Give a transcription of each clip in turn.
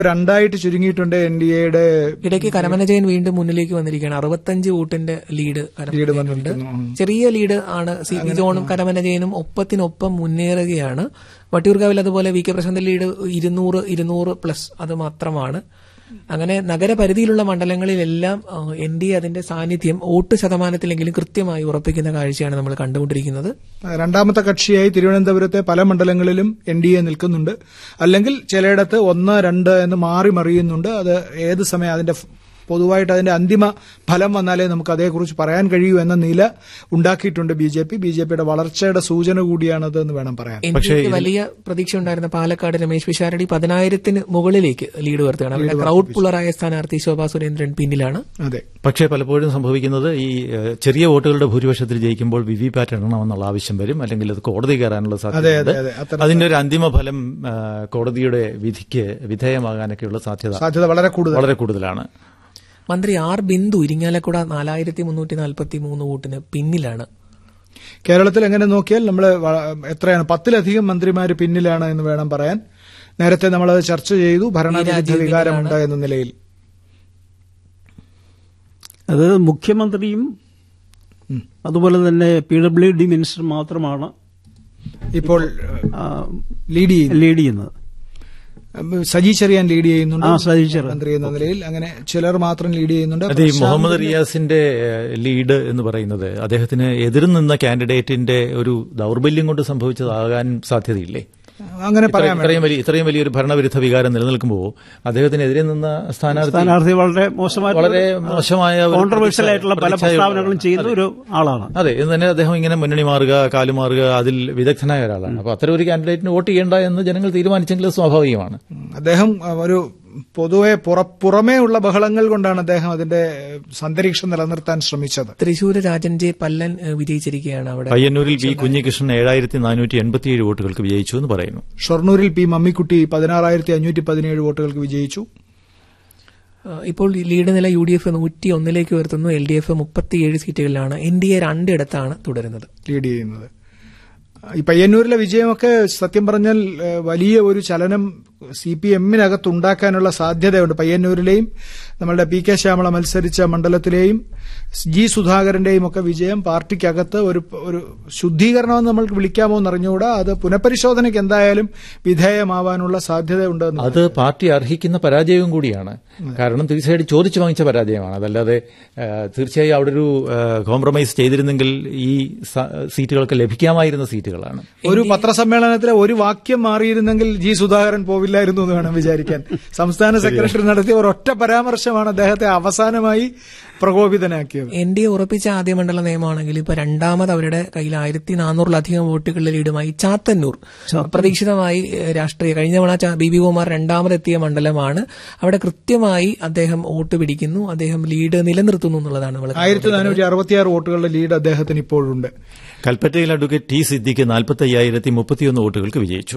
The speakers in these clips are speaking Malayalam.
രണ്ടായിട്ട് ചുരുങ്ങിയിട്ടുണ്ട് എൻ ഡി എയുടെ ഇടയ്ക്ക് കരമനജയൻ വീണ്ടും മുന്നിലേക്ക് വന്നിരിക്കുകയാണ് അറുപത്തഞ്ച് വോട്ടിന്റെ ലീഡ് കരമനജയനുണ്ട് ചെറിയ ലീഡ് ആണ് സി പി ജോണും കരമനജയനും ഒപ്പത്തിനൊപ്പം മുന്നേറുകയാണ് വട്ടിയൂർക്കാവിൽ അതുപോലെ വി കെ പ്രശാന്ത് ലീഡ് ഇരുന്നൂറ് ഇരുന്നൂറ് പ്ലസ് അത് മാത്രമാണ് അങ്ങനെ നഗരപരിധിയിലുള്ള മണ്ഡലങ്ങളിലെല്ലാം എൻ ഡി എ അതിന്റെ സാന്നിധ്യം വോട്ട് ശതമാനത്തിലെങ്കിലും കൃത്യമായി ഉറപ്പിക്കുന്ന കാഴ്ചയാണ് നമ്മൾ കണ്ടുകൊണ്ടിരിക്കുന്നത് രണ്ടാമത്തെ കക്ഷിയായി തിരുവനന്തപുരത്തെ പല മണ്ഡലങ്ങളിലും എൻ ഡി എ നിൽക്കുന്നുണ്ട് അല്ലെങ്കിൽ ചിലയിടത്ത് ഒന്ന് രണ്ട് എന്ന് മാറി മറിയുന്നുണ്ട് അത് ഏത് സമയം അതിന്റെ പൊതുവായിട്ട് അതിന്റെ അന്തിമ ഫലം വന്നാലേ നമുക്ക് അതേക്കുറിച്ച് പറയാൻ കഴിയൂ എന്ന നില ഉണ്ടാക്കിയിട്ടുണ്ട് B J P B J പിയുടെ വളർച്ചയുടെ സൂചന കൂടിയാണത് എന്ന് വേണം പറയാൻ എൻ ഡി എക്ക് വലിയ പ്രതീക്ഷ ഉണ്ടായിരുന്ന പാലക്കാട് രമേശ് പിഷാരടി പതിനായിരത്തിന് മുകളിലേക്ക് ലീഡ് ഉയർത്തുകയാണ് അവിടെ ക്രൗഡ് പുള്ളറായ സ്ഥാനാർത്ഥി ശോഭാ സുരേന്ദ്രൻ പിന്നിലാണ് അതെ പക്ഷേ പലപ്പോഴും സംഭവിക്കുന്നത് ഈ ഏഹ്, ചെറിയ വോട്ടുകളുടെ ഭൂരിപക്ഷത്തിൽ ജയിക്കുമ്പോൾ വി വി പാറ്റ് എണ്ണണമെന്നുള്ള ആവശ്യം വരും അല്ലെങ്കിൽ അത് കോടതി കയറാനുള്ള അതെ, സാധ്യതയുണ്ട് അതെ, അത്തരം- അതിന്റെ ഒരു അന്തിമ ഫലം ആ, കോടതിയുടെ വിധിക്ക് വിധേയമാകാനൊക്കെയുള്ള സാധ്യത സാധ്യത വളരെ കൂടുതൽ വളരെ കൂടുതലാണ് മന്ത്രി ആർ ബിന്ദു ഇരിങ്ങാലക്കുട നാലായിരത്തി മുന്നൂറ്റി നാൽപ്പത്തി മൂന്ന് വോട്ടിന് പിന്നിലാണ് കേരളത്തിൽ എങ്ങനെ നോക്കിയാൽ നമ്മൾ എത്രയാണ് പത്തിലധികം മന്ത്രിമാര് പിന്നിലാണ് എന്ന് വേണം പറയാൻ നേരത്തെ നമ്മളത് ചർച്ച ചെയ്തു ഭരണവിരുദ്ധ വികാരമുണ്ട് എന്ന നിലയിൽ അത് മുഖ്യമന്ത്രിയും അതുപോലെ തന്നെ പി ഡബ്ല്യു ഡി മിനിസ്റ്റർ മാത്രമാണ് ഇപ്പോൾ ആ, ലീഡ് ചെയ്യുന്നു ലീഡ് ചെയ്യുന്നത് സജി ചെറിയാൻ ലീഡ് ചെയ്യുന്നുണ്ട് ആ, സജി ചെറിയാൻ. മന്ത്രി എന്ന നിലയിൽ അങ്ങനെ ചിലർ മാത്രം ലീഡ് ചെയ്യുന്നുണ്ട് അത് ഈ മുഹമ്മദ് റിയാസിന്റെ ഏഹ്, ലീഡ് എന്ന് പറയുന്നത് അദ്ദേഹത്തിന് എതിർ നിന്ന കാൻഡിഡേറ്റിന്റെ ഒരു ദൗർബല്യം കൊണ്ട് സംഭവിച്ചതാകാൻ സാധ്യതയില്ലേ അങ്ങനെ ഇത്ര- പറയാൻ ഇത്രയും വലിയ ഇത്രയും വലിയൊരു ഭരണവിരുദ്ധ വികാരം നിലനിൽക്കുമ്പോൾ അദ്ദേഹത്തിനെതിരെ നിന്ന സ്ഥാനാർത്ഥി സ്ഥാനാർത്ഥി വളരെ മോശമായ വളരെ മോശമായ ഒരു കോൺട്രവേഴ്ഷ്യൽ ആയിട്ടുള്ള പല പ്രതിച്ഛായ- പ്രസ്താവനകളും ചെയ്യുന്ന ഒരു ആളാണ് അതെ എന്ന് തന്നെ അദ്ദേഹം ഇങ്ങനെ മുന്നണി മാറുക കാലുമാറുക അതിൽ വിദഗ്ധനായ ഒരാളാണ് അപ്പൊ അത്തരം ഒരു കാൻഡിഡേറ്റിന് വോട്ട് ചെയ്യേണ്ട എന്ന് ജനങ്ങൾ തീരുമാനിച്ചെങ്കിൽ അത് സ്വാഭാവികമാണ് അദ്ദേഹം ഒരു പൊതുവെ പുറ- പുറമേ ഉള്ള ബഹളങ്ങൾ കൊണ്ടാണ് അദ്ദേഹം അതിന്റെ അന്തരീക്ഷം നിലനിർത്താൻ ശ്രമിച്ചത് തൃശൂര് രാജൻ ജെ പല്ലൻ ഏഹ്, വിജയിച്ചിരിക്കുകയാണ് അവിടെ പയ്യന്നൂരിൽ ബി കുഞ്ഞികൃഷ്ണൻ ഏഴായിരത്തി നാനൂറ്റി എൺപത്തിയേഴ് വോട്ടുകൾക്ക് വിജയിച്ചു എന്ന് പറയുന്നു ഷൊർണൂരിൽ പി മമ്മിക്കുട്ടി പതിനാറായിരത്തി അഞ്ഞൂറ്റി പതിനേഴ് വോട്ടുകൾക്ക് വിജയിച്ചു ഏഹ്, ഇപ്പോൾ ലീഡ് നില യു ഡി എഫ് നൂറ്റി ഒന്നിലേക്ക് ഉയർത്തുന്നു എൽ ഡി എഫ് മുപ്പത്തിയേഴ് സീറ്റുകളിലാണ് എൻ ഡി എ രണ്ടിടത്താണ് തുടരുന്നത് ലീഡ് ചെയ്യുന്നത് ഈ പയ്യന്നൂരിലെ വിജയമൊക്കെ സത്യം പറഞ്ഞാൽ ഏഹ്, വലിയ ഒരു ചലനം സി പി എമ്മിനകത്ത് ഉണ്ടാക്കാനുള്ള സാധ്യതയുണ്ട് പയ്യന്നൂരിലെയും നമ്മളുടെ പി കെ ശ്യാമള മത്സരിച്ച മണ്ഡലത്തിലെയും ജി സുധാകരന്റെയും ഒക്കെ വിജയം പാർട്ടിക്കകത്ത് ഒരു ഒരു ശുദ്ധീകരണമെന്ന് നമ്മൾക്ക് വിളിക്കാമോ എന്നറിഞ്ഞുകൂടാ അത് പുനഃപരിശോധനയ്ക്ക് എന്തായാലും വിധേയമാവാനുള്ള സാധ്യതയുണ്ട് എന്ന് അത് പാർട്ടി അർഹിക്കുന്ന പരാജയവും കൂടിയാണ് കാരണം തീർച്ചയായിട്ടും ചോദിച്ചു വാങ്ങിച്ച പരാജയമാണ് അതല്ലാതെ ആ, തീർച്ചയായും അവിടെ ഒരു ആ, കോംപ്രമൈസ് ചെയ്തിരുന്നെങ്കിൽ ഈ സ- സീറ്റുകൾക്ക് ലഭിക്കാമായിരുന്ന സീറ്റുകളാണ് ഒരു പത്രസമ്മേളനത്തിലെ ഒരു വാക്യം മാറിയിരുന്നെങ്കിൽ ജി സുധാകരൻ പോവില്ലായിരുന്നു എന്ന് വേണം വിചാരിക്കാൻ സംസ്ഥാന സെക്രട്ടറി നടത്തിയ ഒരൊറ്റ പരാമർശമാണ് അദ്ദേഹത്തെ അവസാനമായി പ്രകോപിതനാക്കിയത് എൻ ഡി എ ഉറപ്പിച്ച ആദ്യ മണ്ഡല നിയമമാണെങ്കിൽ ഇപ്പൊ രണ്ടാമത് അവരുടെ കയ്യിൽ ആയിരത്തി നാനൂറിലധികം വോട്ടുകളുടെ ലീഡുമായി ചാത്തന്നൂർ അപ്രതീക്ഷിതമായി ഏഹ്, രാഷ്ട്രീയ കഴിഞ്ഞ തവണ ചാ- ബി ബി കുമാർ രണ്ടാമതെത്തിയ മണ്ഡലമാണ് അവിടെ കൃത്യമായി അദ്ദേഹം വോട്ട് പിടിക്കുന്നു അദ്ദേഹം ലീഡ് നിലനിർത്തുന്നു എന്നുള്ളതാണ് നമ്മൾ ആയിരത്തി നാനൂറ്റി അറുപത്തിയാറ് വോട്ടുകളുടെ ലീഡ് അദ്ദേഹത്തിന് ഇപ്പോഴുണ്ട് കൽപ്പറ്റയിൽ അഡ്വക്കേറ്റ് ടി സിദ്ദിഖ് നാൽപ്പത്തി അയ്യായിരത്തി മുപ്പത്തിയൊന്ന് വോട്ടുകൾക്ക് വിജയിച്ചു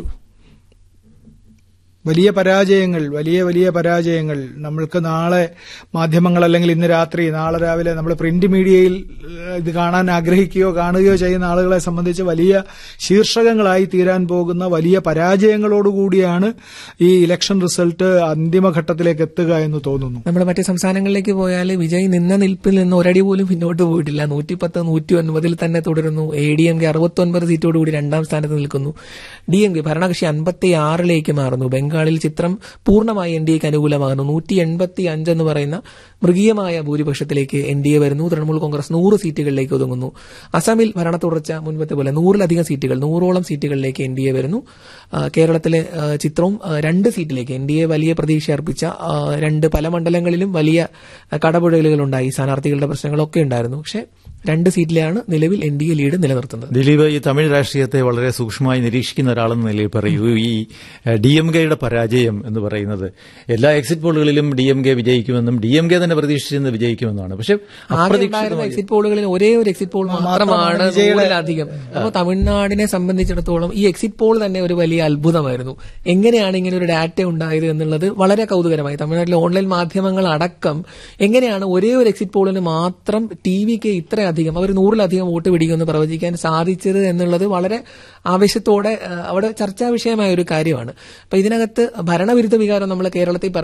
വലിയ പരാജയങ്ങൾ വലിയ വലിയ പരാജയങ്ങൾ നമ്മൾക്ക് നാളെ മാധ്യമങ്ങൾ അല്ലെങ്കിൽ ഇന്ന് രാത്രി നാളെ രാവിലെ നമ്മൾ പ്രിന്റ് മീഡിയയിൽ ഏഹ്, ഇത് കാണാൻ ആഗ്രഹിക്കുകയോ കാണുകയോ ചെയ്യുന്ന ആളുകളെ സംബന്ധിച്ച് വലിയ ശീർഷകങ്ങളായി തീരാൻ പോകുന്ന വലിയ പരാജയങ്ങളോടുകൂടിയാണ് ഈ ഇലക്ഷൻ റിസൾട്ട് അന്തിമഘട്ടത്തിലേക്ക് എത്തുക എന്ന് തോന്നുന്നു നമ്മൾ മറ്റ് സംസ്ഥാനങ്ങളിലേക്ക് പോയാൽ വിജയ് നിന്ന നിൽപ്പിൽ നിന്ന് ഒരടി പോലും പിന്നോട്ട് പോയിട്ടില്ല നൂറ്റിപ്പത്ത് നൂറ്റി ഒൻപതിൽ തന്നെ തുടരുന്നു എ ഡി എം കെ അറുപത്തൊൻപത് സീറ്റോടുകൂടി രണ്ടാം സ്ഥാനത്ത് നിൽക്കുന്നു ഡി എം കെ ഭരണകക്ഷി അൻപത്തി ആറിലേക്ക് മാറുന്നു ബംഗാളിൽ ചിത്രം പൂർണ്ണമായി എൻ ഡി എക്ക് അനുകൂലമാകുന്നു നൂറ്റി എൺപത്തി അഞ്ച് എന്ന് പറയുന്ന മൃഗീയമായ ഭൂരിപക്ഷത്തിലേക്ക് എൻ ഡി എ വരുന്നു തൃണമൂൽ കോൺഗ്രസ് നൂറ് സീറ്റുകളിലേക്ക് ഒതുങ്ങുന്നു അസമിൽ ഭരണ തുടർച്ച മുൻപത്തെ പോലെ നൂറിലധികം സീറ്റുകൾ നൂറോളം സീറ്റുകളിലേക്ക് എൻ ഡി എ വരുന്നു ആ, കേരളത്തിലെ ആ, ചിത്രവും ആ, രണ്ട് സീറ്റിലേക്ക് എൻ ഡി എ വലിയ പ്രതീക്ഷ അർപ്പിച്ച ആ, രണ്ട് പല മണ്ഡലങ്ങളിലും വലിയ ആ, കടപുഴകലുകളുണ്ടായി സ്ഥാനാർത്ഥികളുടെ പ്രശ്നങ്ങളൊക്കെ ഉണ്ടായിരുന്നു പക്ഷെ രണ്ട് സീറ്റിലാണ് നിലവിൽ എൻ ഡി എ ലീഡ് നിലനിർത്തുന്നത് ദിലീപ് ഈ തമിഴ് രാഷ്ട്രീയത്തെ വളരെ സൂക്ഷ്മമായി നിരീക്ഷിക്കുന്ന ഒരാളെന്ന നിലയിൽ പറയൂ ഈ ഡി എം കെയുടെ പരാജയം എന്ന് പറയുന്നത് എല്ലാ എക്സിറ്റ് പോളുകളിലും ഡി എം കെ വിജയിക്കുമെന്നും ഡി എം കെ തന്നെ പ്രതീക്ഷിച്ചിരുന്ന് വിജയിക്കുമെന്നാണ് പക്ഷെ ആകെ ഉണ്ടായിരുന്ന എക്സിറ്റ് പോളുകളിൽ ഒരേ ഒരു എക്സിറ്റ് പോൾ മാത്രമാണ് നൂറിലധികം അപ്പോൾ തമിഴ്നാടിനെ സംബന്ധിച്ചിടത്തോളം ഈ എക്സിറ്റ് പോൾ തന്നെ ഒരു വലിയ അത്ഭുതമായിരുന്നു എങ്ങനെയാണ് ഇങ്ങനെ ഒരു ഡാറ്റ ഉണ്ടായത് എന്നുള്ളത് വളരെ കൗതുകരമായി തമിഴ്നാട്ടിലെ ഓൺലൈൻ മാധ്യമങ്ങൾ അടക്കം എങ്ങനെയാണ് ഒരേ ഒരു എക്സിറ്റ് പോളിന് മാത്രം ടി വിക്ക് ഇത്രയധികം അധികം അവർ നൂറിലധികം വോട്ട് പിടിക്കുമെന്ന് പ്രവചിക്കാൻ സാധിച്ചത് എന്നുള്ളത് വളരെ ആവേശത്തോടെ ആ, അവിടെ ചർച്ചാ വിഷയമായ ഒരു കാര്യമാണ് അപ്പൊ ഇതിനകത്ത് ഭരണവിരുദ്ധ വികാരം നമ്മൾ കേരളത്തിൽ